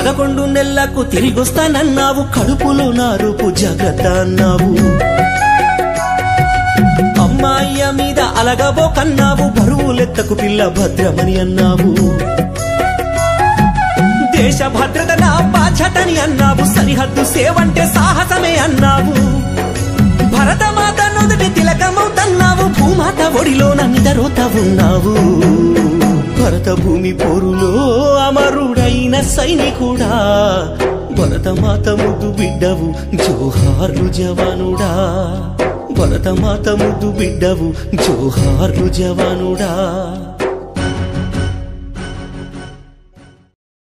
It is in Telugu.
పదకొండు నెలలకు తిరిగొస్తానన్నావు కడుపులో నా రూపు జాగ్రత్త అన్నావు అమ్మాయ్య మీద అలగబోకన్నావు బరువు లెక్కకు పిల్ల భద్రమని అన్నావు దేశ భద్రత నా బాధ్యతని అన్నావు సరిహద్దు సేవంటే సాహసమే అన్నావు భరతమాత నుదుటి తిలకమవుతన్నావు భూమాత ఒడిలోన నిదరోత ఉన్నావు భరత భూమి పోరులో అమరుడైన సైనికుడా భరతమాత ముద్దు బిడ్డవు జోహార్లు జవానుడా భరతమాత ముద్దు బిడ్డవు జోహార్లు జవానుడా